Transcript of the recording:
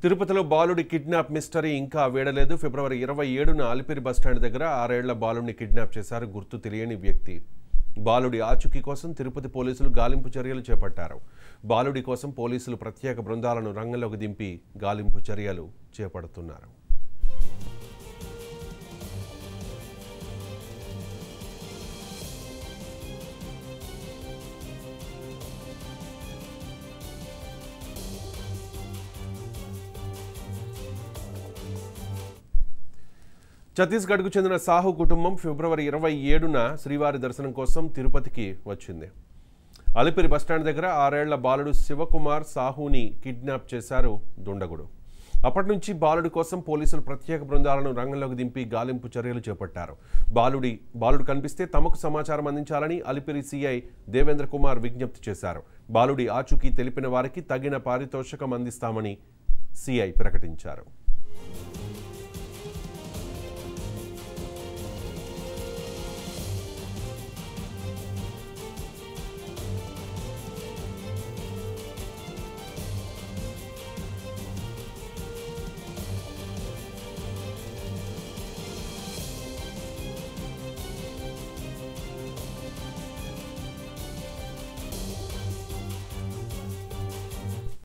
తిరుపతిలో బాలుడి kidnap mystery ఇంకా వేడలేదు ఫిబ్రవరి ఇరవై ఏడున అలిపిరి బస్టాండ్ దగ్గర ఆరేళ్ల బాలుడిని కిడ్నాప్ చేశారు గుర్తు తెలియని వ్యక్తి బాలుడి ఆచూకీ కోసం తిరుపతి పోలీసులు గాలింపు చర్యలు చేపట్టారు బాలుడి కోసం పోలీసులు ప్రత్యేక బృందాలను రంగంలోకి దింపి గాలింపు చర్యలు చేపడుతున్నారు ఛత్తీస్గఢ్కు చెందిన సాహు కుటుంబం ఫిబ్రవరి ఇరవై ఏడున శ్రీవారి దర్శనం కోసం తిరుపతికి వచ్చింది అలిపిరి బస్టాండ్ దగ్గర ఆరేళ్ల బాలుడు శివకుమార్ సాహుని కిడ్నాప్ చేశారు దుండగుడు అప్పటి నుంచి బాలుడి కోసం పోలీసులు ప్రత్యేక బృందాలను రంగంలోకి దింపి గాలింపు చర్యలు చేపట్టారు బాలుడి బాలుడు కనిపిస్తే తమకు సమాచారం అందించాలని అలిపిరి సిఐ దేవేంద్ర కుమార్ విజ్ఞప్తి చేశారు బాలుడి ఆచూకీ తెలిపిన వారికి తగిన పారితోషికం అందిస్తామని సిఐ ప్రకటించారు